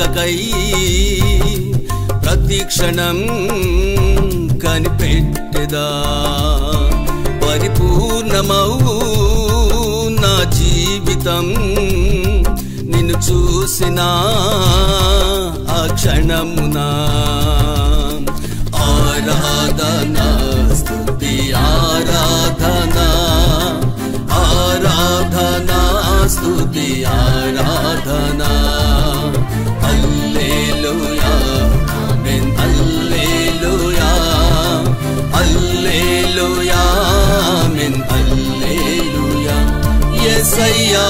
రాకకై ప్రతిక్షణం కనిపెట్టెదా పరిపూర్ణమౌ నా జీవితం నిన్ను చూసిన ఆ క్షణమునా ఆరాధన స్తుతి ఆరాధన ఆరాధన స్తుతి ఆరాధన హల్లెలూయా ఆమేన్ హల్లెలూయా హల్లెలూయా ఆమేన్ హల్లెలూయా యేసయ్యా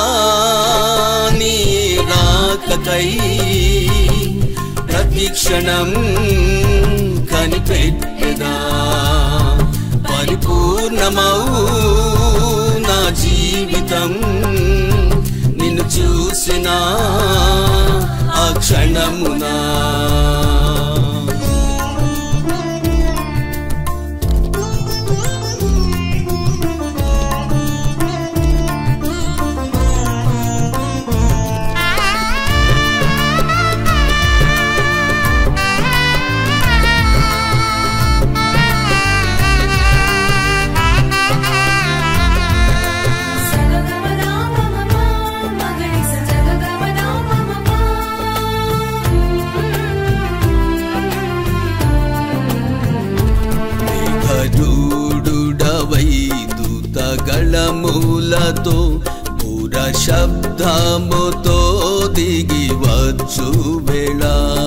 నీ రాకకై ప్రతిక్షణం కనిపెట్టదా పరిపూర్ణమౌ నా జీవితం నిన్ను చూసిన ఆ క్షణమునా మేఘదూడుడవై దూతగళములతో పుర శబ్దముతో దిగి వచ్చు వేళ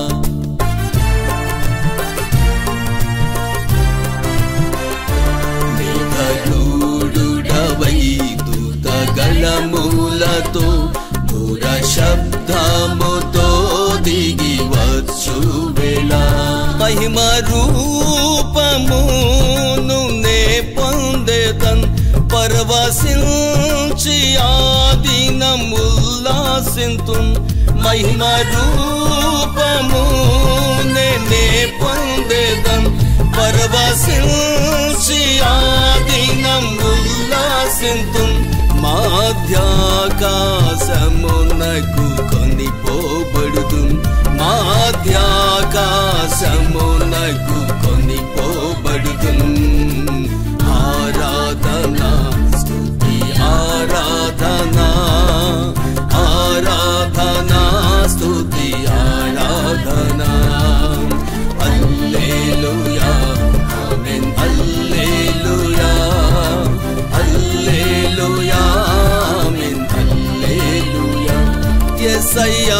మేఘదూడుడవై దూతగళములతో పుర శబ్దముతో దిగి వచ్చు వేళ మహిమ రూపమును నే పొందేదన్ పరవశించి ఆదినం ఉల్లాసింతు మహిమ రూపము నే పొందేదన్ పరవశించి ఆదినం ఉల్లాసింతు మాధ్యాకాశమునకు కొనిపోబడుదు మాధ్యాకాశమునకు కొనిపోబడుదు ఆరాధన స్తుతి ఆరాధన ఆరాధన స్తుతి ఆరాధన హల్లెలూయా ఆమేన్ హల్లెలూయా హల్లెలూయా ఆమేన్ హల్లెలూయా యేసయ్యా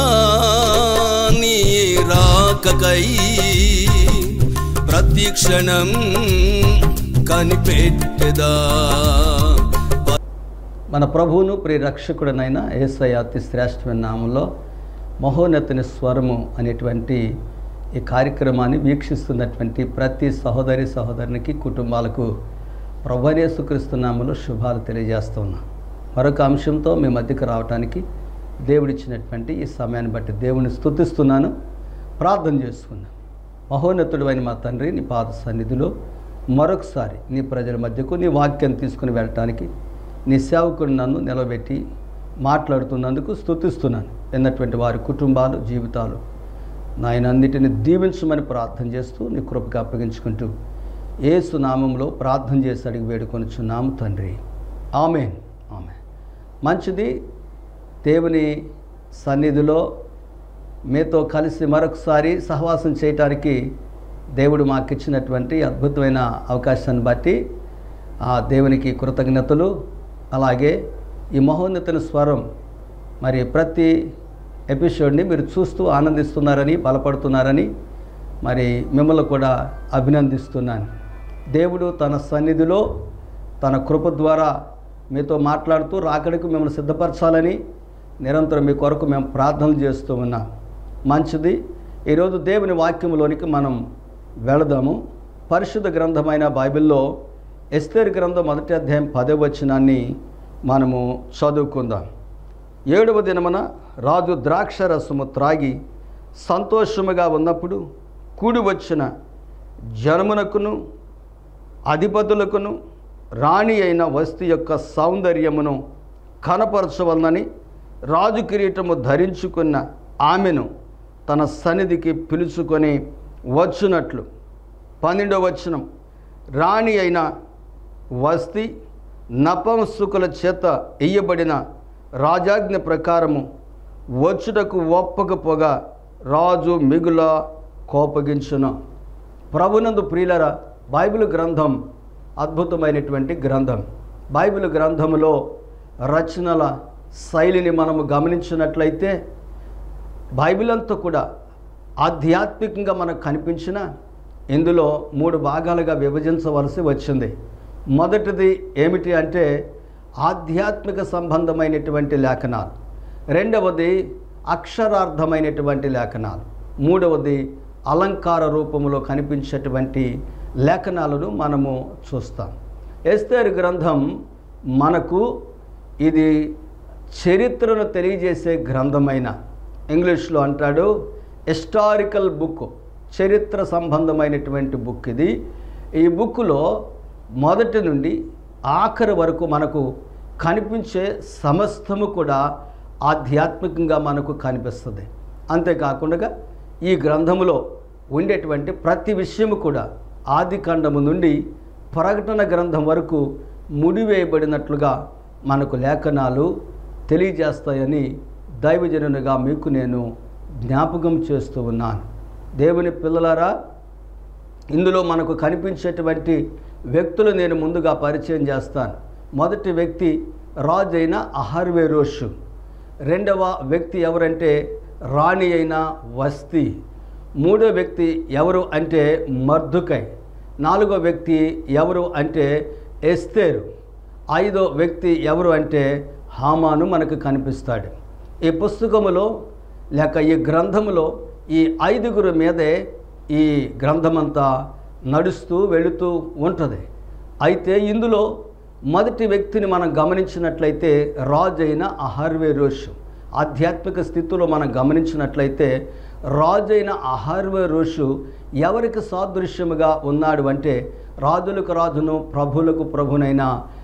నీ రాకకై ప్రతిక్షణం కనిపెట్టెదా మన ప్రభువును ప్రియ రక్షకుడనైన ఏసయ్య అతి శ్రేష్టమైన నామంలో మహోన్నతుని స్వరము అనేటువంటి ఈ కార్యక్రమాన్ని వీక్షిస్తున్నటువంటి ప్రతి సహోదరి సహోదరునికి కుటుంబాలకు ప్రభనేసుక్రీస్తు నామంలో శుభాలు తెలియజేస్తున్నా మరొక అంశంతో మీ మధ్యకు రావడానికి దేవుడిచ్చినటువంటి ఈ సమయాన్ని బట్టి దేవుని స్తుతిస్తున్నాను ప్రార్థన చేసుకున్నాను మహోన్నతుడు అయిన మా తండ్రి నీ పాద సన్నిధిలో మరొకసారి నీ ప్రజల మధ్యకు నీ వాక్యం తీసుకుని వెళ్ళటానికి నీ సేవకుడు నన్ను నిలబెట్టి మాట్లాడుతున్నందుకు స్తుతిస్తున్నాను విన్నటువంటి వారి కుటుంబాలు జీవితాలు నాయన అన్నిటిని దీవించమని ప్రార్థన చేస్తూ నీ కృపకి అప్పగించుకుంటూ ఏసు నామంలో ప్రార్థన చేసి అడిగి వేడుకొనిచున్నాము తండ్రి ఆమెన్ ఆమె మంచిది దేవుని సన్నిధిలో మీతో కలిసి మరొకసారి సహవాసం చేయటానికి దేవుడు మాకు ఇచ్చినటువంటి అద్భుతమైన అవకాశాన్ని బట్టి ఆ దేవునికి కృతజ్ఞతలు అలాగే ఈ మహోన్నతుని స్వరం మరి ప్రతి ఎపిసోడ్ని మీరు చూస్తూ ఆనందిస్తున్నారని బలపడుతున్నారని మరి మిమ్మల్ని కూడా అభినందిస్తున్నాను దేవుడు తన సన్నిధిలో తన కృప ద్వారా మీతో మాట్లాడుతూ రాకడికి మిమ్మల్ని సిద్ధపరచాలని నిరంతరం మీ కొరకు మేము ప్రార్థనలు చేస్తూ ఉన్నాం మంచిది ఈరోజు దేవుని వాక్యంలోనికి మనం వెళదాము పరిశుద్ధ గ్రంథమైన బైబిల్లో ఎస్తేర్ గ్రంథం మొదటి అధ్యాయం పదవ వచనాన్ని మనము చదువుకుందాం ఏడవ దినమున రాజు ద్రాక్ష రసము త్రాగి సంతోషముగా ఉన్నప్పుడు కూడి వచ్చిన జనమునకును అధిపతులకును రాణి అయిన వస్తు యొక్క సౌందర్యమును కనపరచవలనని రాజు కిరీటము ధరించుకున్న ఆమెను తన సన్నిధికి పిలుచుకొని వచ్చునట్లు పన్నెండవ వచనం రాణి అయిన వస్తి నపంసుకుల చేత ఇయ్యబడిన రాజాజ్ఞ ప్రకారము వచ్చుటకు ఒప్పకపోగా రాజు మిగుల కోపగించును ప్రభునందు ప్రియులరా బైబిల్ గ్రంథం అద్భుతమైనటువంటి గ్రంథం బైబిల్ గ్రంథములో రచనల శైలిని మనము గమనించినట్లయితే బైబిల్ అంతా కూడా ఆధ్యాత్మికంగా మనకు కనిపించిన ఇందులో మూడు భాగాలుగా విభజించవలసి వచ్చింది మొదటిది ఏమిటి అంటే ఆధ్యాత్మిక సంబంధమైనటువంటి లేఖనాలు రెండవది అక్షరార్థమైనటువంటి లేఖనాలు మూడవది అలంకార రూపంలో కనిపించేటువంటి లేఖనాలను మనము చూస్తాం ఎస్తేరు గ్రంథం మనకు ఇది చరిత్రను తెలియజేసే గ్రంథమైన ఇంగ్లీష్లో అంటాడు హిస్టారికల్ బుక్ చరిత్ర సంబంధమైనటువంటి బుక్ ఇది ఈ బుక్లో మొదటి నుండి ఆఖరి వరకు మనకు కనిపించే సమస్తము కూడా ఆధ్యాత్మికంగా మనకు కనిపిస్తుంది అంతేకాకుండా ఈ గ్రంథములో ఉండేటువంటి ప్రతి విషయము కూడా ఆది ఖండము నుండి ప్రకటన గ్రంథం వరకు ముడివేయబడినట్లుగా మనకు లేఖనాలు తెలియజేస్తాయని దైవజనునిగా మీకు నేను జ్ఞాపకం చేస్తూ ఉన్నాను దేవుని పిల్లలారా ఇందులో మనకు కనిపించేటువంటి వ్యక్తులు నేను ముందుగా పరిచయం చేస్తాను మొదటి వ్యక్తి రాజైన అహర్వేరోషు రెండవ వ్యక్తి ఎవరంటే రాణి అయిన వస్తి మూడో వ్యక్తి ఎవరు అంటే మర్దుకై నాలుగో వ్యక్తి ఎవరు అంటే ఎస్తేరు ఐదో వ్యక్తి ఎవరు అంటే హామాను మనకు కనిపిస్తాడు ఈ పుస్తకములో లేక ఈ గ్రంథములో ఈ ఐదుగురు మీదే ఈ గ్రంథమంతా నడుస్తూ వెళుతూ ఉంటుంది అయితే ఇందులో మొదటి వ్యక్తిని మనం గమనించినట్లయితే రాజైన అహర్వేరోషు ఆధ్యాత్మిక స్థితిలో మనం గమనించినట్లయితే రాజైన అహర్వేరోషు ఎవరికి సాదృశ్యముగా ఉన్నాడు అంటే రాజులకు రాజును ప్రభులకు ప్రభునైన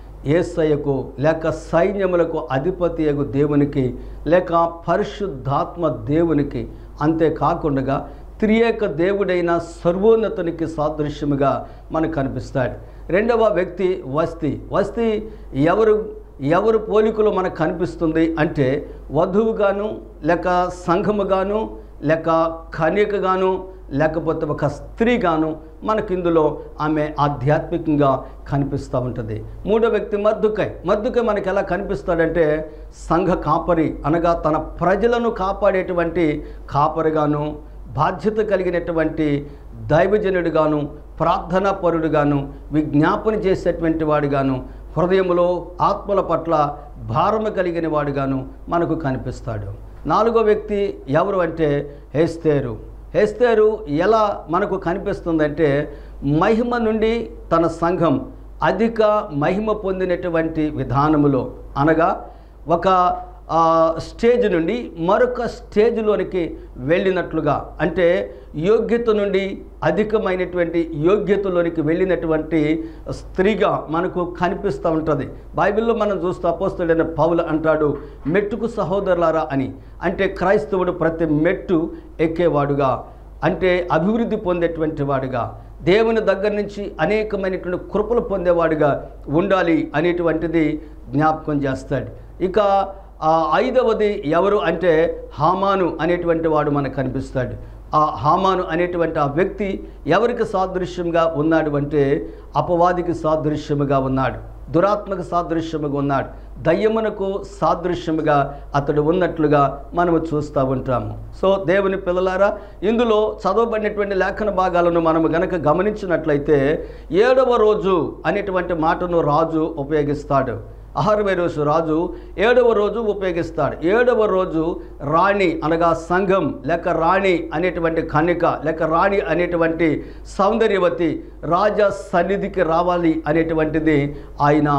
ఏసయ్యకు లేక సైన్యములకు అధిపతియగు దేవునికి లేక పరిశుద్ధాత్మ దేవునికి అంతేకాకుండా త్రియేక దేవుడైన సర్వోన్నతునికి సాదృశ్యముగా మనకు కనిపిస్తాడు రెండవ వ్యక్తి వస్తి వస్తి ఎవరు ఎవరు పోలికలో మనకు కనిపిస్తుంది అంటే వధువుగాను లేక సంఘముగాను లేక కన్యకగాను లేకపోతే ఒక స్త్రీగాను మనకి ఇందులో ఆమె ఆధ్యాత్మికంగా కనిపిస్తూ ఉంటుంది మూడో వ్యక్తి మద్దుకై మద్దుకై మనకి ఎలా కనిపిస్తాడంటే సంఘ కాపరి అనగా తన ప్రజలను కాపాడేటువంటి కాపరిగాను బాధ్యత కలిగినటువంటి దైవజనుడిగాను ప్రార్థనా పరుడుగాను విజ్ఞాపన చేసేటువంటి వాడిగాను హృదయంలో ఆత్మల పట్ల భారము కలిగిన వాడుగాను మనకు కనిపిస్తాడు నాలుగో వ్యక్తి ఎవరు అంటే హేస్తేరు హేస్తేరు ఎలా మనకు కనిపిస్తుందంటే మహిమ నుండి తన సంఘం అధిక మహిమ పొందినటువంటి విధానములో అనగా ఒక ఆ, స్టేజ్ నుండి మరొక స్టేజ్లోనికి వెళ్ళినట్లుగా అంటే యోగ్యత నుండి అధికమైనటువంటి యోగ్యతలోనికి వెళ్ళినటువంటి స్త్రీగా మనకు కనిపిస్తూ ఉంటుంది బైబిల్లో మనం చూస్తూ అపోస్తుడైన పౌలు అంటాడు మెట్టుకు సహోదరులారా అని అంటే క్రైస్తవుడు ప్రతి మెట్టు ఎక్కేవాడుగా అంటే అభివృద్ధి పొందేటువంటి వాడుగా దేవుని దగ్గర నుంచి అనేకమైనటువంటి కృపలు పొందేవాడుగా ఉండాలి అనేటువంటిది జ్ఞాపకం చేస్తాడు ఇక ఆ ఐదవది ఎవరు అంటే హామాను అనేటువంటి వాడు మనకు కనిపిస్తాడు ఆ హామాను అనేటువంటి ఆ వ్యక్తి ఎవరికి సాదృశ్యంగా ఉన్నాడు అంటే అపవాదికి సాదృశ్యముగా ఉన్నాడు దురాత్మక సాదృశ్యముగా ఉన్నాడు దయ్యమునకు సాదృశ్యముగా అతడు ఉన్నట్లుగా మనము చూస్తూ ఉంటాము సో దేవుని పిల్లలారా ఇందులో చదవబడినటువంటి లేఖన భాగాలను మనము గనక గమనించినట్లయితే ఏడవ రోజు అనేటువంటి మాటను రాజు ఉపయోగిస్తాడు అహర్వేరోసు రాజు ఏడవ రోజు ఉపయోగిస్తాడు ఏడవ రోజు రాణి అనగా సంఘం లేక రాణి అనేటువంటి కన్యక లేక రాణి అనేటువంటి సౌందర్యవతి రాజా సన్నిధికి రావాలి అనేటువంటిది ఆయన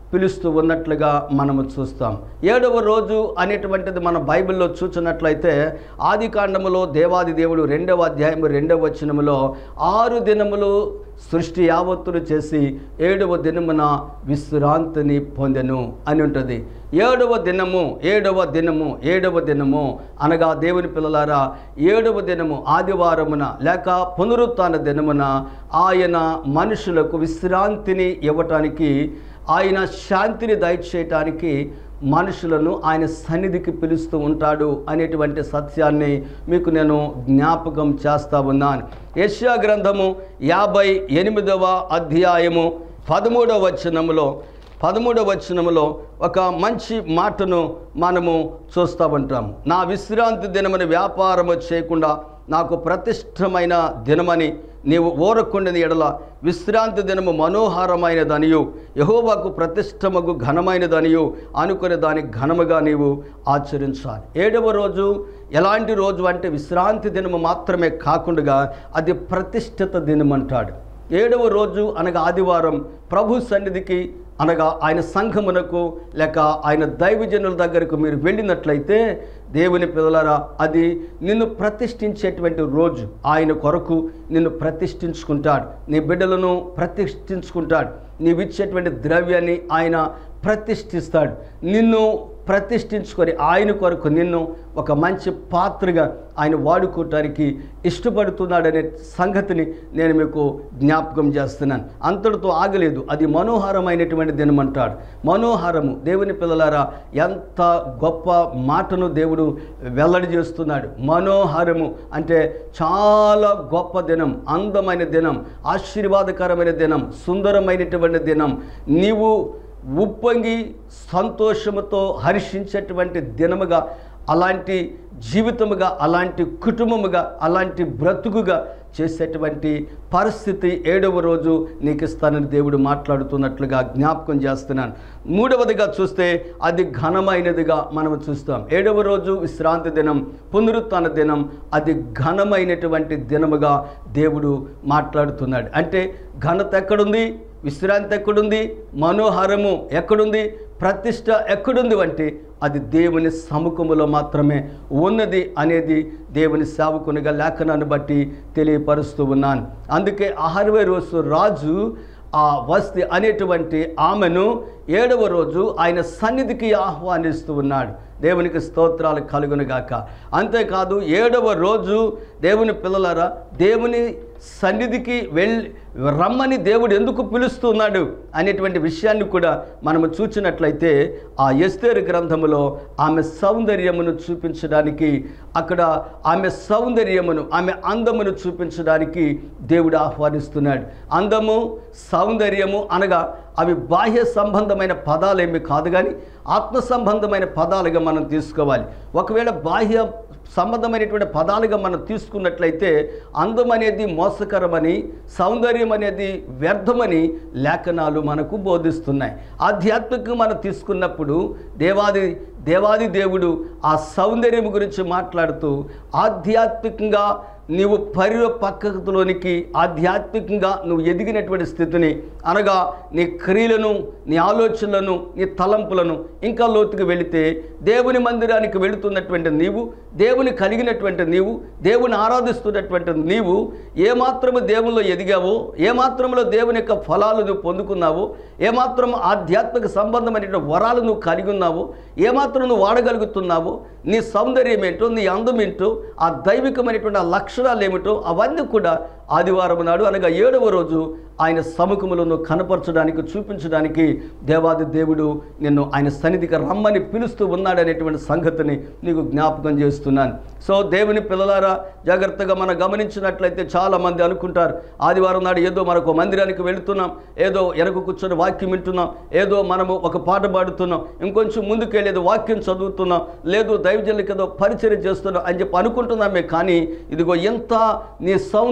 పిలుస్తూ ఉన్నట్లుగా మనము చూస్తాం ఏడవ రోజు అనేటువంటిది మన బైబిల్లో చూసినట్లయితే ఆది కాండములో దేవాది దేవుడు రెండవ అధ్యాయము రెండవ వచనములో ఆరు దినములు సృష్టి యావత్తులు చేసి ఏడవ దినమున విశ్రాంతిని పొందెను అని ఉంటుంది ఏడవ దినము ఏడవ దినము ఏడవ దినము అనగా దేవుని పిల్లలారా ఏడవ దినము ఆదివారమున లేక పునరుత్థాన దినమున ఆయన మనుషులకు విశ్రాంతిని ఇవ్వటానికి ఆయన శాంతిని దయచేయటానికి మనుషులను ఆయన సన్నిధికి పిలుస్తూ ఉంటాడు అనేటువంటి సత్యాన్ని మీకు నేను జ్ఞాపకం చేస్తా ఉన్నాను యెషయా గ్రంథము యాభై ఎనిమిదవ అధ్యాయము పదమూడవ వచనములో పదమూడవ వచనములో ఒక మంచి మాటను మనము చూస్తూ ఉంటాం నా విశ్రాంతి దినమని వ్యాపారము చేయకుండా నాకు ప్రతిష్టమైన దినమని నీవు ఓరకుండిన ఎడల విశ్రాంతి దినము మనోహారమైనదనియు యహోవాకు ప్రతిష్టమగు ఘనమైనదనియు అనుకునే దాని ఘనముగా నీవు ఆచరించాలి ఏడవ రోజు ఎలాంటి రోజు అంటే విశ్రాంతి దినము మాత్రమే కాకుండా అది ప్రతిష్ఠిత దినం అంటాడు ఏడవ రోజు అనగా ఆదివారం ప్రభు సన్నిధికి అనగా ఆయన సంఘమునకు లేక ఆయన దైవజనుల దగ్గరకు మీరు వెళ్ళినట్లయితే దేవుని పిల్లలారా అది నిన్ను ప్రతిష్ఠించేటువంటి రోజు ఆయన కొరకు నిన్ను ప్రతిష్ఠించుకుంటాడు నీ బిడ్డలను ప్రతిష్ఠించుకుంటాడు నీవిచ్చేటువంటి ద్రవ్యాన్ని ఆయన ప్రతిష్ఠిస్తాడు నిన్ను ప్రతిష్ఠించుకొని ఆయన కొరకు నిన్ను ఒక మంచి పాత్రగా ఆయన వాడుకోవటానికి ఇష్టపడుతున్నాడనే సంగతిని నేను మీకు జ్ఞాపకం చేస్తున్నాను అంతటితో ఆగలేదు అది మనోహరమైనటువంటి దినం అంటాడు మనోహరము దేవుని పిల్లలారా ఎంత గొప్ప మాటను దేవుడు వెల్లడి చేస్తున్నాడు మనోహరము అంటే చాలా గొప్ప దినం అందమైన దినం ఆశీర్వాదకరమైన దినం సుందరమైనటువంటి దినం నీవు ఉప్పొంగి సంతోషముతో హర్షించేటువంటి దినముగా అలాంటి జీవితముగా అలాంటి కుటుంబముగా అలాంటి బ్రతుకుగా చేసేటువంటి పరిస్థితి ఏడవ రోజు నీకు ఇస్తానని దేవుడు మాట్లాడుతున్నట్లుగా జ్ఞాపకం చేస్తున్నాను మూడవదిగా చూస్తే అది ఘనమైనదిగా మనం చూస్తాం ఏడవ రోజు విశ్రాంతి దినం పునరుత్న దినం అది ఘనమైనటువంటి దినముగా దేవుడు మాట్లాడుతున్నాడు అంటే ఘనత ఎక్కడుంది విశ్రాంతి ఎక్కడుంది మనోహరము ఎక్కడుంది ప్రతిష్ట ఎక్కడుంది అంటే అది దేవుని సముఖములో మాత్రమే ఉన్నది అనేది దేవుని సేవకునిగా లేఖనాన్ని బట్టి తెలియపరుస్తూ ఉన్నాను అందుకే అహర్వై రోజు రాజు ఆ వస్తి అనేటువంటి ఆమెను ఏడవ రోజు ఆయన సన్నిధికి ఆహ్వానిస్తూ ఉన్నాడు దేవునికి స్తోత్రాలు కలుగునుగాక అంతేకాదు ఏడవ రోజు దేవుని పిల్లలారా దేవుని సన్నిధికి వెళ్ళి రమ్మని దేవుడు ఎందుకు పిలుస్తున్నాడు అనేటువంటి విషయాన్ని కూడా మనము చూచినట్లయితే ఆ ఎస్తేరు గ్రంథములో ఆమె సౌందర్యమును చూపించడానికి అక్కడ ఆమె సౌందర్యమును ఆమె అందమును చూపించడానికి దేవుడు ఆహ్వానిస్తున్నాడు అందము సౌందర్యము అనగా అవి బాహ్య సంబంధమైన పదాలేమి కాదు కానీ ఆత్మ సంబంధమైన పదాలుగా మనం తీసుకోవాలి ఒకవేళ బాహ్య సంబంధమైనటువంటి పదాలుగా మనం తీసుకున్నట్లయితే అందం అనేది మోసకరమని సౌందర్యం అనేది వ్యర్థమని లేఖనాలు మనకు బోధిస్తున్నాయి ఆధ్యాత్మికంగా మనం తీసుకున్నప్పుడు దేవాది దేవాది దేవుడు ఆ సౌందర్యం గురించి మాట్లాడుతూ ఆధ్యాత్మికంగా నీవు పరిపక్వతలోనికి ఆధ్యాత్మికంగా నువ్వు ఎదిగినటువంటి స్థితిని అనగా నీ క్రియలను నీ ఆలోచనలను నీ తలంపులను ఇంకా లోతుకు వెళితే దేవుని మందిరానికి వెళుతున్నటువంటి నీవు దేవుని కలిగినటువంటి నీవు దేవుని ఆరాధిస్తున్నటువంటి నీవు ఏమాత్రము దేవుల్లో ఎదిగావో ఏమాత్రంలో దేవుని యొక్క ఫలాలు నువ్వు పొందుకున్నావో ఏమాత్రం ఆధ్యాత్మిక సంబంధమైనటువంటి వరాలు నువ్వు కలిగి ఉన్నావో ఏమాత్రం నువ్వు వాడగలుగుతున్నావో నీ సౌందర్యం ఏంటో నీ అందం ఏంటో ఆ దైవికమైనటువంటి ఆ లక్షణాలు ఏమిటో అవన్నీ కూడా ఆదివారం నాడు అనగా ఏడవ రోజు ఆయన సముఖములను కనపరచడానికి చూపించడానికి దేవాది దేవుడు నిన్ను ఆయన సన్నిధికి రమ్మని పిలుస్తూ ఉన్నాడనేటువంటి సంగతిని నీకు జ్ఞాపకం చేస్తున్నాను సో దేవుని పిల్లలారా జాగ్రత్తగా మనం గమనించినట్లయితే చాలామంది అనుకుంటారు ఆదివారం నాడు ఏదో మనకు మందిరానికి వెళుతున్నాం ఏదో వెనక కూర్చొని వాక్యం వింటున్నాం ఏదో మనము ఒక పాట పాడుతున్నాం ఇంకొంచెం ముందుకెళ్ళేది వాక్యం చదువుతున్నాం లేదు దైవజనులకి ఏదో పరిచయం చేస్తున్నాం అని చెప్పి అనుకుంటున్నామే కానీ ఇదిగో ఎంత నీ సౌందర్యము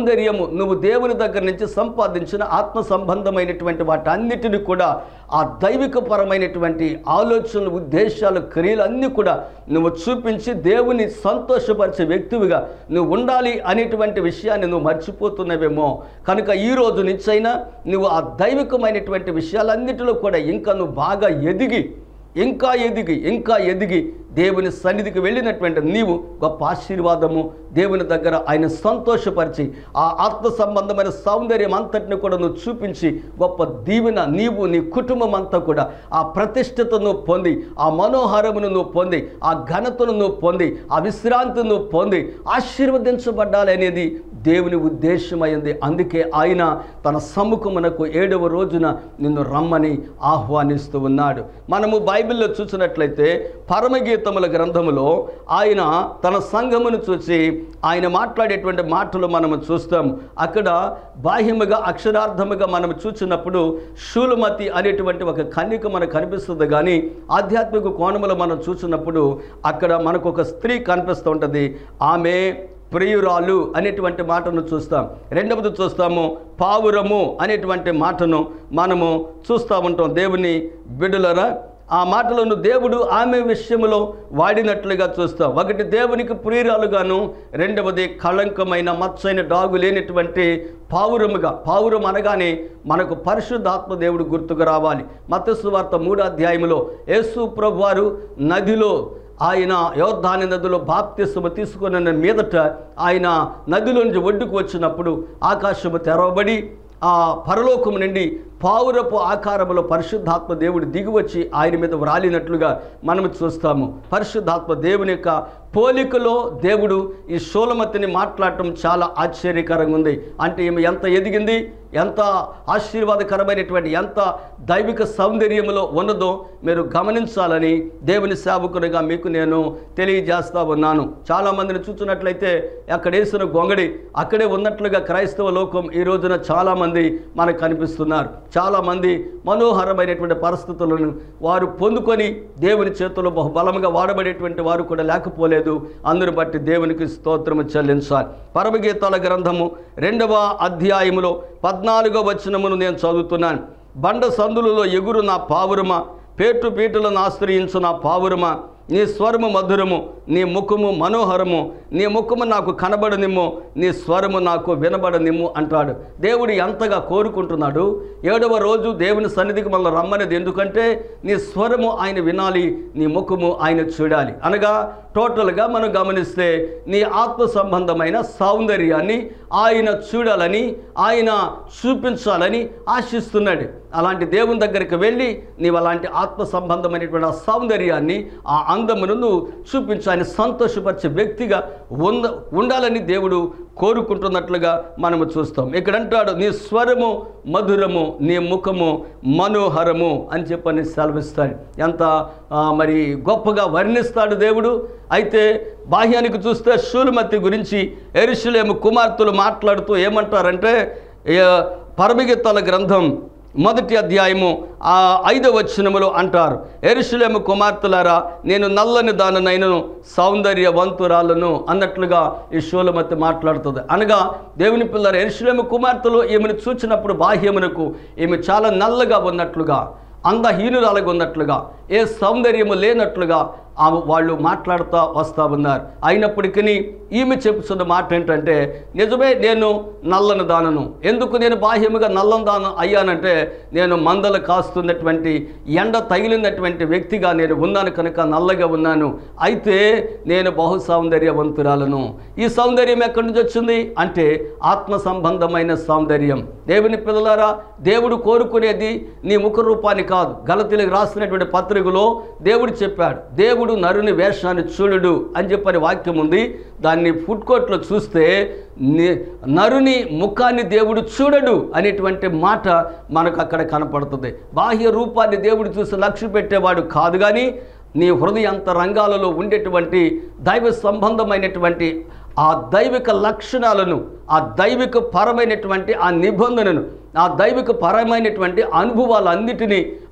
సౌందర్యము నువ్వు దేవుని దగ్గర నుంచి సంపాదించిన ఆత్మ సంబంధమైనటువంటి వాటన్నిటిని కూడా ఆ దైవిక పరమైనటువంటి ఆలోచనలు ఉద్దేశాలు క్రియలు అన్నీ కూడా నువ్వు చూపించి దేవుని సంతోషపరిచే వ్యక్తివిగా నువ్వు ఉండాలి అనేటువంటి విషయాన్ని నువ్వు మర్చిపోతున్నవేమో కనుక ఈ రోజు నుంచైనా నువ్వు ఆ దైవికమైనటువంటి విషయాలన్నిటిలో కూడా ఇంకా నువ్వు బాగా ఎదిగి ఇంకా ఎదిగి ఇంకా ఎదిగి దేవుని సన్నిధికి వెళ్ళినటువంటి నీవు గొప్ప ఆశీర్వాదము దేవుని దగ్గర ఆయన సంతోషపరిచి ఆ ఆత్మ సంబంధమైన సౌందర్యం అంతటిని కూడా నువ్వు చూపించి గొప్ప దీవెన నీవు నీ కుటుంబం అంతా కూడా ఆ ప్రతిష్టతను పొంది ఆ మనోహారమును నువ్వు పొంది ఆ ఘనతను నువ్వు పొంది ఆ విశ్రాంతిని నువ్వు పొంది ఆశీర్వదించబడ్డాలి అనేది దేవుని ఉద్దేశమైంది అందుకే ఆయన తన సముఖమునకు ఏడవ రోజున నిన్ను రమ్మని ఆహ్వానిస్తూ ఉన్నాడు మనము బైబిల్లో చూసినట్లయితే పరమగీతముల గ్రంథములో ఆయన తన సంఘమును చూసి ఆయన మాట్లాడేటువంటి మాటలు మనము చూస్తాం అక్కడ బాహ్యముగా అక్షరార్థముగా మనం చూసినప్పుడు శూలమతి అనేటువంటి ఒక కన్యక మనకు కనిపిస్తుంది కానీ ఆధ్యాత్మిక కోణములో మనం చూసినప్పుడు అక్కడ మనకు ఒక స్త్రీ కనిపిస్తూ ఉంటుంది ఆమె ప్రియురాలు అనేటువంటి మాటను చూస్తాం రెండవది చూస్తాము పావురము అనేటువంటి మాటను మనము చూస్తూ ఉంటాం దేవుని బిడ్డలరా ఆ మాటలను దేవుడు ఆమె విషయంలో వాడినట్లుగా చూస్తాం ఒకటి దేవునికి ప్రియురాలుగాను రెండవది కళంకమైన మచ్చైన డాగు లేనటువంటి పావురముగా పావురం అనగానే మనకు పరిశుద్ధాత్మ దేవుడు గుర్తుకు రావాలి మతస్సు వార్త మూడో అధ్యాయంలో యేసు ప్రభు వారు నదిలో ఆయన యోద్ధాని నదిలో బాప్తిస్మ తీసుకున్న మీదట ఆయన నదిలో నుంచి ఒడ్డుకు వచ్చినప్పుడు ఆకాశము తెరవబడి ఆ పరలోకము నుండి పావురపు ఆకారములో పరిశుద్ధాత్మ దేవుడు దిగివచ్చి ఆయన మీద వ్రాలినట్లుగా మనం చూస్తాము పరిశుద్ధాత్మ దేవుని యొక్క పోలికలో దేవుడు ఈ శూలమతిని మాట్లాడటం చాలా ఆశ్చర్యకరంగా ఉంది అంటే ఈమె ఎంత ఎదిగింది ఎంత ఆశీర్వాదకరమైనటువంటి ఎంత దైవిక సౌందర్యములో ఉన్నదో మీరు గమనించాలని దేవుని సేవకునిగా మీకు నేను తెలియజేస్తా ఉన్నాను చాలామందిని చూస్తున్నట్లయితే అక్కడ వేసిన గొంగడి అక్కడే ఉన్నట్లుగా క్రైస్తవ లోకం ఈ రోజున చాలామంది మనకు కనిపిస్తున్నారు చాలామంది మనోహరమైనటువంటి పరిస్థితులను వారు పొందుకొని దేవుని చేతుల్లో బహుబలంగా వాడబడేటువంటి వారు కూడా లేకపోలేదు అందరు బట్టి దేవునికి స్తోత్రము చెల్లించాలి పరమగీతాల గ్రంథము రెండవ అధ్యాయములో పద్నాలుగో వచనమును నేను చదువుతున్నాను బండ సందులలో ఎగురు నా పావురమ పేటు పీటలను ఆశ్రయించు నా పావురమ నీ స్వరము మధురము నీ ముఖము మనోహరము నీ ముఖము నాకు కనబడనిమ్ము నీ స్వరము నాకు వినబడనిమ్ము అంటాడు దేవుడు ఎంతగా కోరుకుంటున్నాడు ఏడవ రోజు దేవుని సన్నిధికి మళ్ళీ రమ్మనేది ఎందుకంటే నీ స్వరము ఆయన వినాలి నీ ముఖము ఆయన చూడాలి అనగా టోటల్గా మనం గమనిస్తే నీ ఆత్మ సంబంధమైన సౌందర్యాన్ని ఆయన చూడాలని ఆయన చూపించాలని ఆశిస్తున్నాడు అలాంటి దేవుని దగ్గరికి వెళ్ళి నీవు అలాంటి ఆత్మ సంబంధమైనటువంటి ఆ సౌందర్యాన్ని ఆ అందమును నువ్వు చూపించి ఆయన సంతోషపరిచే వ్యక్తిగా ఉంద ఉండాలని దేవుడు కోరుకుంటున్నట్లుగా మనము చూస్తాం ఇక్కడ అంటాడు నీ స్వరము మధురము నీ ముఖము మనోహరము అని చెప్పని సెలవిస్తాడు ఎంత ఆ, మరి గొప్పగా వర్ణిస్తాడు దేవుడు అయితే బాహ్యానికి చూస్తే శూలమతి గురించి ఎరుషులేము కుమార్తెలు మాట్లాడుతూ ఏమంటారంటే ఏ, పరమగీతాల గ్రంథం మొదటి అధ్యాయము ఆ ఐదవ వచనములో అంటారు ఎరుషులేము కుమార్తెలారా నేను నల్లని దాననైనను సౌందర్యవంతురాలను అన్నట్లుగా ఈ శూలమతి మాట్లాడుతుంది అనగా దేవుని పిల్లలు ఎరుషులేము కుమార్తెలు ఈమెను చూచినప్పుడు బాహ్యమునకు ఈమె చాలా నల్లగా ఉన్నట్లుగా అందహీనురాలుగా ఉన్నట్లుగా ఏ సౌందర్యము లేనట్లుగా ఆమె వాళ్ళు మాట్లాడుతూ వస్తూ ఉన్నారు అయినప్పటికీ ఈమె చెప్పుతున్న మాట ఏంటంటే నిజమే నేను నల్లని దానను ఎందుకు నేను బాహ్యముగా నల్లని దానం అయ్యానంటే నేను మందలు కాస్తున్నటువంటి ఎండ తగిలినటువంటి వ్యక్తిగా నేను ఉన్నాను కనుక నల్లగా ఉన్నాను అయితే నేను బహు సౌందర్యవంతురాలను ఈ సౌందర్యం ఎక్కడి నుంచి వచ్చింది అంటే ఆత్మ సంబంధమైన సౌందర్యం దేవుని పిల్లలారా దేవుడు కోరుకునేది నీ ముఖ రూపాన్ని కాదు గలతీలకు రాసినటువంటి పత్రికలో దేవుడు చెప్పాడు దేవుడు నరుని వేషాన్ని చూడుడు అని చెప్పని వాక్యం ఉంది దాన్ని ఫుడ్ కోర్ట్లో చూస్తే ని- నరుని ముఖాన్ని దేవుడు చూడడు అనేటువంటి మాట మనకు అక్కడ కనపడుతుంది బాహ్య రూపాన్ని దేవుడు చూసి లక్ష్య పెట్టేవాడు కాదు కానీ నీ హృదయంత రంగాలలో ఉండేటువంటి దైవ సంబంధమైనటువంటి ఆ దైవిక లక్షణాలను ఆ దైవిక పరమైనటువంటి ఆ నిబంధనను ఆ దైవిక పరమైనటువంటి అనుభవాలన్నిటినీ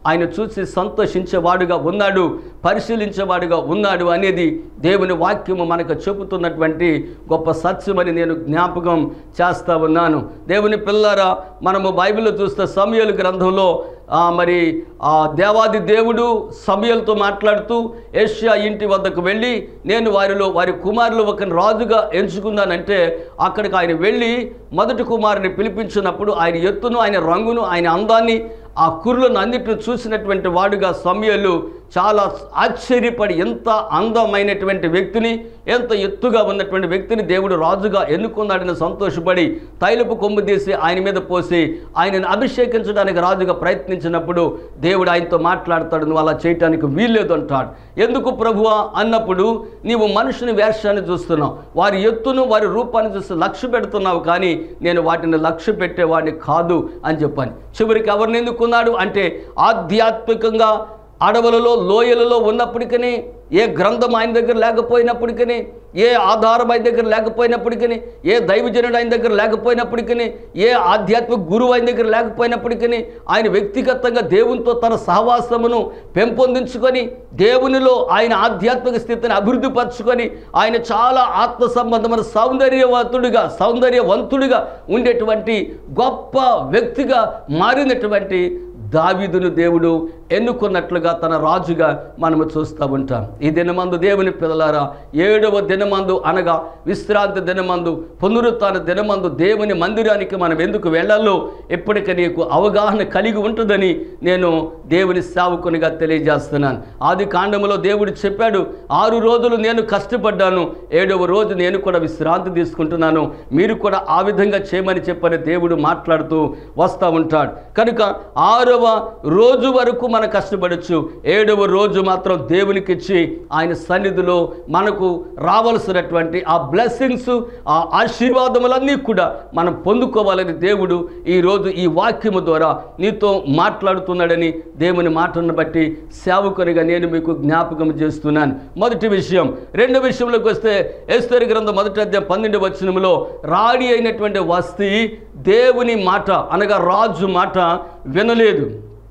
ఆయన చూసి సంతోషించేవాడుగా ఉన్నాడు పరిశీలించేవాడుగా ఉన్నాడు అనేది దేవుని వాక్యము మనకు చెబుతున్నటువంటి గొప్ప సత్యమని నేను జ్ఞాపకం చేస్తా ఉన్నాను దేవుని పిల్లరా మనము బైబిల్లో చూస్తే సమయలు గ్రంథంలో ఆ, మరి ఆ దేవాది దేవుడు సమయలతో మాట్లాడుతూ ఏషియా ఇంటి వద్దకు వెళ్ళి నేను వారిలో వారి కుమారులు ఒకరిని రాజుగా ఎంచుకున్నానంటే అక్కడికి ఆయన వెళ్ళి మొదటి కుమారుని పిలిపించినప్పుడు ఆయన ఎత్తును ఆయన రంగును ఆయన అందాన్ని ఆ కుర్రలను అన్నిటిని చూసినటువంటి వాడుగా సమయలు చాలా ఆశ్చర్యపడి ఎంత అందమైనటువంటి వ్యక్తిని ఎంత ఎత్తుగా ఉన్నటువంటి వ్యక్తిని దేవుడు రాజుగా ఎన్నుకున్నాడని సంతోషపడి తైలపు కొమ్ము తీసి ఆయన మీద పోసి ఆయనను అభిషేకించడానికి రాజుగా ప్రయత్నించినప్పుడు దేవుడు ఆయనతో మాట్లాడతాడు నువ్వు అలా చేయటానికి వీల్లేదు అంటాడు ఎందుకు ప్రభువా అన్నప్పుడు నీవు మనుషుని వేషాన్ని చూస్తున్నావు వారి ఎత్తును వారి రూపాన్ని చూసి లక్ష్య పెడుతున్నావు కానీ నేను వాటిని లక్ష్య పెట్టేవాడిని కాదు అని చెప్పాను చివరికి ఎవరిని ఎన్నుకున్నాడు అంటే ఆధ్యాత్మికంగా అడవులలో లోయలలో ఉన్నప్పటికీ ఏ గ్రంథం ఆయన దగ్గర లేకపోయినప్పటికీ ఏ ఆధారం ఆయన దగ్గర లేకపోయినప్పటికీ ఏ దైవజనుడు ఆయన దగ్గర లేకపోయినప్పటికీ ఏ ఆధ్యాత్మిక గురువు ఆయన దగ్గర లేకపోయినప్పటికీ ఆయన వ్యక్తిగతంగా దేవునితో తన సహవాసమును పెంపొందించుకొని దేవునిలో ఆయన ఆధ్యాత్మిక స్థితిని అభివృద్ధి పరచుకొని ఆయన చాలా ఆత్మ సంబంధమైన సౌందర్యవంతుడిగా సౌందర్యవంతుడిగా ఉండేటువంటి గొప్ప వ్యక్తిగా మారినటువంటి దావీదును దేవుడు ఎన్నుకున్నట్లుగా తన రాజుగా మనము చూస్తూ ఉంటాం ఈ దినమందు దేవుని పిల్లలారా ఏడవ దినమందు అనగా విశ్రాంతి దినమందు పునరుత్న దినమందు దేవుని మందిరానికి మనం ఎందుకు వెళ్ళాలో ఎప్పటికీ నీకు అవగాహన కలిగి ఉంటుందని నేను దేవుని సేవకునిగా తెలియజేస్తున్నాను ఆది కాండములో దేవుడు చెప్పాడు ఆరు రోజులు నేను కష్టపడ్డాను ఏడవ రోజు నేను కూడా విశ్రాంతి తీసుకుంటున్నాను మీరు కూడా ఆ విధంగా చేయమని చెప్పని దేవుడు మాట్లాడుతూ వస్తూ ఉంటాడు కనుక ఆరవ రోజు వరకు మనం కష్టపడచ్చు ఏడవ రోజు మాత్రం దేవునికి ఇచ్చి ఆయన సన్నిధిలో మనకు రావలసినటువంటి ఆ బ్లెస్సింగ్స్ ఆ ఆశీర్వాదములన్నీ కూడా మనం పొందుకోవాలని దేవుడు ఈరోజు ఈ వాక్యము ద్వారా నీతో మాట్లాడుతున్నాడని దేవుని మాటను బట్టి సేవకునిగా నేను మీకు జ్ఞాపకం చేస్తున్నాను మొదటి విషయం రెండో విషయంలోకి వస్తే ఎస్తరి గ్రంథం మొదటి అధ్యాయం పన్నెండు వచనములో రాడి అయినటువంటి వస్తి దేవుని మాట అనగా రాజు మాట వినలేదు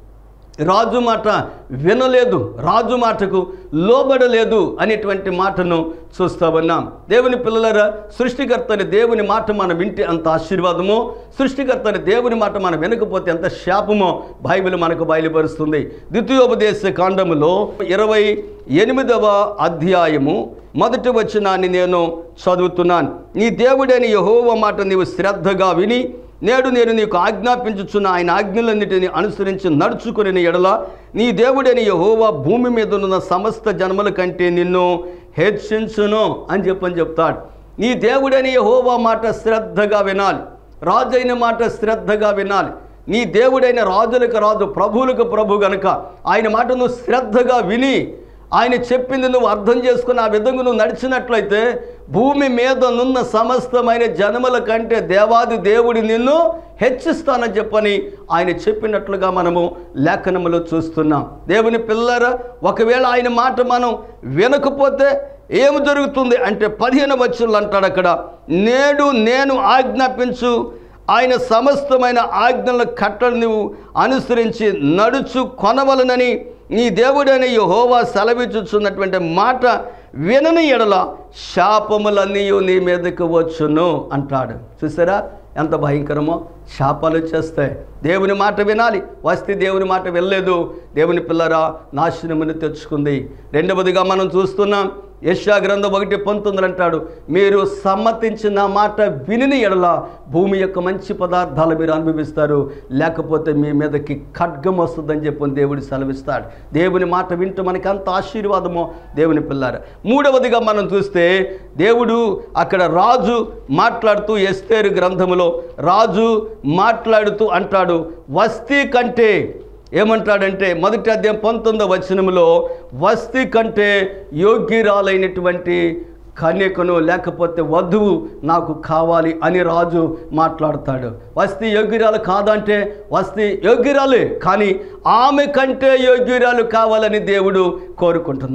రాజు మాట వినలేదు రాజు మాటకు లోబడలేదు అనేటువంటి మాటను చూస్తా ఉన్నాం దేవుని పిల్లలరా సృష్టికర్తని దేవుని మాట మనం వింటే అంత ఆశీర్వాదమో సృష్టికర్తని దేవుని మాట మనం వినకపోతే ఎంత శాపమో బైబిల్ మనకు బయలుపరుస్తుంది ద్వితీయోపదేశ కాండములో ఇరవై ఎనిమిదవ అధ్యాయము మొదటి వచనాన్ని నేను చదువుతున్నాను నీ దేవుడని యహోవ మాట నీవు శ్రద్ధగా విని నేడు నేను నీకు ఆజ్ఞాపించుచున్న ఆయన ఆజ్ఞలన్నిటిని అనుసరించి నడుచుకుని ఎడల నీ దేవుడని యహోవా భూమి మీద ఉన్న సమస్త జన్మల కంటే నిన్ను హెచ్చించును అని చెప్పని చెప్తాడు నీ దేవుడని యహోవా మాట శ్రద్ధగా వినాలి రాజైన మాట శ్రద్ధగా వినాలి నీ దేవుడైన రాజులకు రాజు ప్రభువులకు ప్రభు గనుక ఆయన మాట నువ్వు శ్రద్ధగా విని ఆయన చెప్పింది నువ్వు అర్థం చేసుకుని ఆ విధంగా నువ్వు నడిచినట్లయితే భూమి మీద నున్న సమస్తమైన జనముల కంటే దేవాది దేవుడి నిన్ను హెచ్చిస్తానని చెప్పని ఆయన చెప్పినట్లుగా మనము లేఖనములో చూస్తున్నాం దేవుని పిల్లర ఒకవేళ ఆయన మాట మనం వినకపోతే ఏమి జరుగుతుంది అంటే పదిహేను వచ్చులు అంటాడు అక్కడ నేడు నేను ఆజ్ఞాపించు ఆయన సమస్తమైన ఆజ్ఞల కట్టలు నువ్వు అనుసరించి నడుచు కొనవలనని నీ దేవుడైన యెహోవా సెలవిచ్చుచున్నటువంటి మాట వినని ఎడల శాపములన్నీ నీ మీదకు వచ్చును అంటాడు చూసారా ఎంత భయంకరమో శాపాలు వచ్చేస్తాయి దేవుని మాట వినాలి వస్తే దేవుని మాట వెళ్ళలేదు దేవుని పిల్లరా నాశనమును తెచ్చుకుంది రెండవదిగా మనం చూస్తున్నాం యశా గ్రంథం ఒకటి పంతొమ్మిది అంటాడు మీరు సమ్మతించిన మాట విని ఎడల భూమి యొక్క మంచి పదార్థాలు మీరు అనుభవిస్తారు లేకపోతే మీ మీదకి ఖడ్గం వస్తుందని చెప్పని దేవుడు సెలవిస్తాడు దేవుని మాట వింటూ మనకి అంత ఆశీర్వాదమో దేవుని పిల్లారు మూడవదిగా మనం చూస్తే దేవుడు అక్కడ రాజు మాట్లాడుతూ ఎస్తేరు గ్రంథములో రాజు మాట్లాడుతూ అంటాడు వస్తీ కంటే ఏమంటాడంటే మొదటి అధ్యాయం పంతొమ్మిదో వచనంలో వస్తీ కంటే యోగ్యురాలైనటువంటి కన్యకను లేకపోతే వధువు నాకు కావాలి అని రాజు మాట్లాడతాడు వస్తీ యోగ్యురాలు కాదంటే వస్తీ యోగ్యురాలే కానీ ఆమె కంటే యోగ్యురాలు కావాలని దేవుడు కోరుకుంటున్నాడు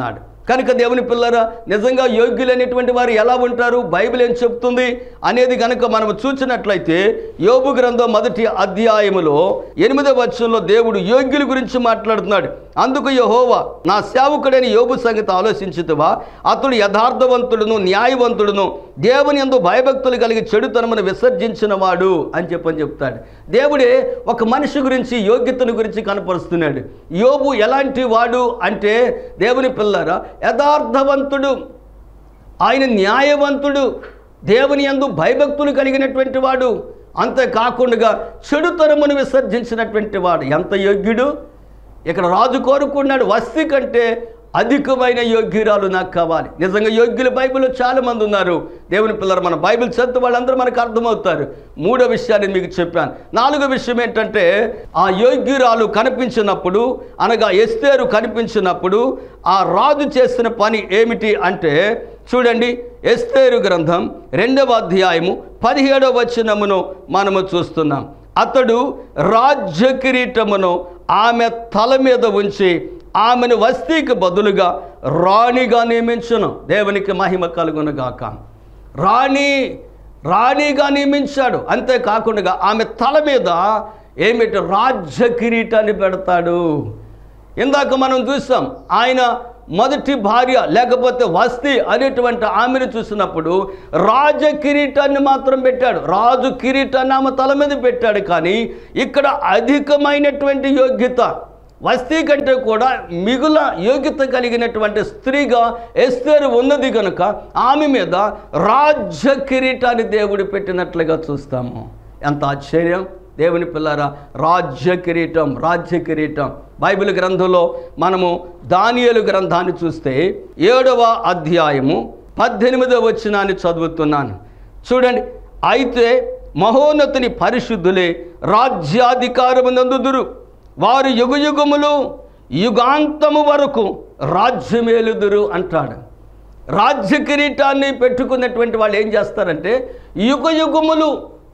కనుక దేవుని పిల్లరా నిజంగా యోగ్యులైనటువంటి వారు ఎలా ఉంటారు బైబిల్ ఏం చెప్తుంది అనేది కనుక మనం చూసినట్లయితే యోబు గ్రంథం మొదటి అధ్యాయములో ఎనిమిదవ వచనంలో దేవుడు యోగ్యుల గురించి మాట్లాడుతున్నాడు అందుకు యహోవా నా సేవకుడైన యోబు సంగతి ఆలోచించుతువా అతడు యథార్థవంతుడును న్యాయవంతుడును దేవుని ఎందు భయభక్తులు కలిగి చెడుతనమును విసర్జించిన వాడు అని చెప్పని చెప్తాడు దేవుడే ఒక మనిషి గురించి యోగ్యతను గురించి కనపరుస్తున్నాడు యోబు ఎలాంటి వాడు అంటే దేవుని పిల్లరా యథార్థవంతుడు ఆయన న్యాయవంతుడు దేవుని యందు భయభక్తులు కలిగినటువంటి వాడు అంతేకాకుండా చెడుతనమును విసర్జించినటువంటి వాడు ఎంత యోగ్యుడు ఇక్కడ రాజు కోరుకున్నాడు వస్తి కంటే అధికమైన యోగ్యురాలు నాకు కావాలి నిజంగా యోగ్యులు బైబిల్లో చాలా మంది ఉన్నారు దేవుని పిల్లలు మన బైబిల్ చదువు వాళ్ళందరూ మనకు అర్థమవుతారు మూడో విషయాన్ని మీకు చెప్పాను నాలుగో విషయం ఏంటంటే ఆ యోగ్యురాలు కనిపించినప్పుడు అనగా ఎస్తేరు కనిపించినప్పుడు ఆ రాజు చేసిన పని ఏమిటి అంటే చూడండి ఎస్తేరు గ్రంథం రెండవ అధ్యాయము పదిహేడవ వచనమును మనము చూస్తున్నాం అతడు రాజ్య కిరీటమును ఆమె తల మీద ఉంచి ఆమెను వస్తీకి బదులుగా రాణిగా నియమించును దేవునికి మహిమ కలుగునుగాక రాణి రాణిగా నియమించాడు అంతేకాకుండా ఆమె తల మీద ఏమిటి రాజ్య కిరీటాన్ని పెడతాడు ఇందాక మనం చూసాం ఆయన మొదటి భార్య లేకపోతే వస్తి అనేటువంటి ఆమెను చూసినప్పుడు రాజ కిరీటాన్ని మాత్రం పెట్టాడు రాజు కిరీటాన్ని ఆమె తల మీద పెట్టాడు కానీ ఇక్కడ అధికమైనటువంటి యోగ్యత వస్తీ కంటే కూడా మిగుల యోగ్యత కలిగినటువంటి స్త్రీగా ఎస్తేరు ఉన్నది కనుక ఆమె మీద రాజ్య కిరీటాన్ని దేవుడు పెట్టినట్లుగా చూస్తాము ఎంత ఆశ్చర్యం దేవుని పిల్లరా రాజ్య కిరీటం రాజ్య కిరీటం బైబిల్ గ్రంథంలో మనము దానియేలు గ్రంథాన్ని చూస్తే ఏడవ అధ్యాయము పద్దెనిమిదవ వచనాన్ని చదువుతున్నాను చూడండి అయితే మహోన్నతుని పరిశుద్ధులే రాజ్యాధికారము నందుదురు వారు యుగయుగములు యుగాంతము వరకు రాజ్యమేలుదురు అంటాడు రాజ్య కిరీటాన్ని పెట్టుకున్నటువంటి వాళ్ళు ఏం చేస్తారంటే యుగ యుగములు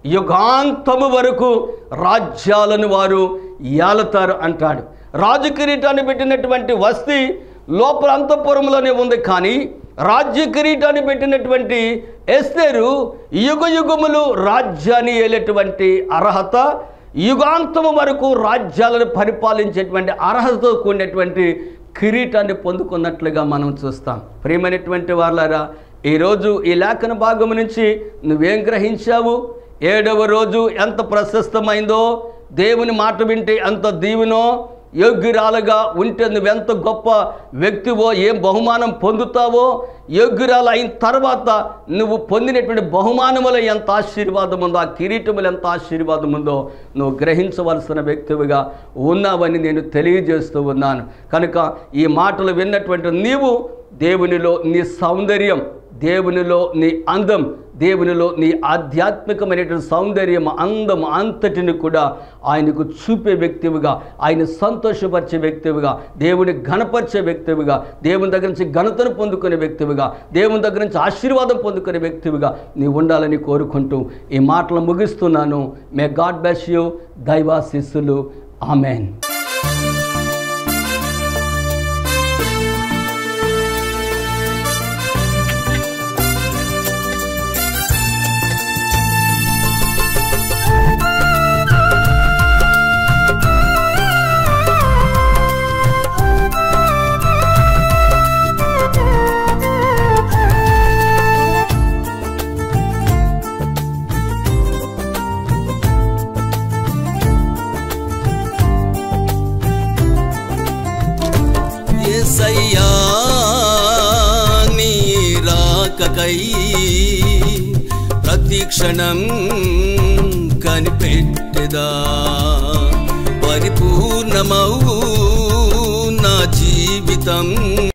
యుగాంతము వరకు రాజ్యాలను వారు ఏలతారు అంటాడు రాజు కిరీటాన్ని పెట్టినటువంటి వస్తి లోపల అంతఃపురంలోనే ఉంది కానీ రాజ్య కిరీటాన్ని పెట్టినటువంటి ఎస్తేరు యుగ యుగములు రాజ్యాన్ని ఏలేటువంటి అర్హత యుగాంతము వరకు రాజ్యాలను పరిపాలించేటువంటి అర్హతతో కూడినటువంటి కిరీటాన్ని పొందుకున్నట్లుగా మనం చూస్తాం ప్రియమైనటువంటి వాళ్ళారా ఈరోజు ఈ లేఖన భాగం నుంచి నువ్వేం గ్రహించావు ఏడవ రోజు ఎంత ప్రశస్తమైందో దేవుని మాట వింటే ఎంత దీవెనో యోగ్యురాలుగా ఉంటే నువ్వెంత గొప్ప వ్యక్తివో ఏం బహుమానం పొందుతావో యోగ్యురాలు అయిన తర్వాత నువ్వు పొందినటువంటి బహుమానములో ఎంత ఆశీర్వాదం ఉందో ఆ కిరీటములు ఎంత ఆశీర్వాదం ఉందో నువ్వు గ్రహించవలసిన వ్యక్తివిగా ఉన్నావని నేను తెలియజేస్తూ ఉన్నాను కనుక ఈ మాటలు విన్నటువంటి నీవు దేవునిలో నీ సౌందర్యం దేవునిలో నీ అందం దేవునిలో నీ ఆధ్యాత్మికమైనటువంటి సౌందర్యం అందం అంతటిని కూడా ఆయనకు చూపే వ్యక్తివిగా ఆయన సంతోషపరిచే వ్యక్తివిగా దేవుని ఘనపరిచే వ్యక్తివిగా దేవుని దగ్గర నుంచి ఘనతను పొందుకునే వ్యక్తివిగా దేవుని దగ్గర నుంచి ఆశీర్వాదం పొందుకునే వ్యక్తివిగా నీ ఉండాలని కోరుకుంటూ ఈ మాటలు ముగిస్తున్నాను మే గాడ్ బ్లెస్ యూ దైవాశిస్సులు ఆమెన్ ఏసయ్యా నీ రాకకై ప్రతి క్షణం కనిపెట్టెదా పరిపూర్ణమవు నా జీవితం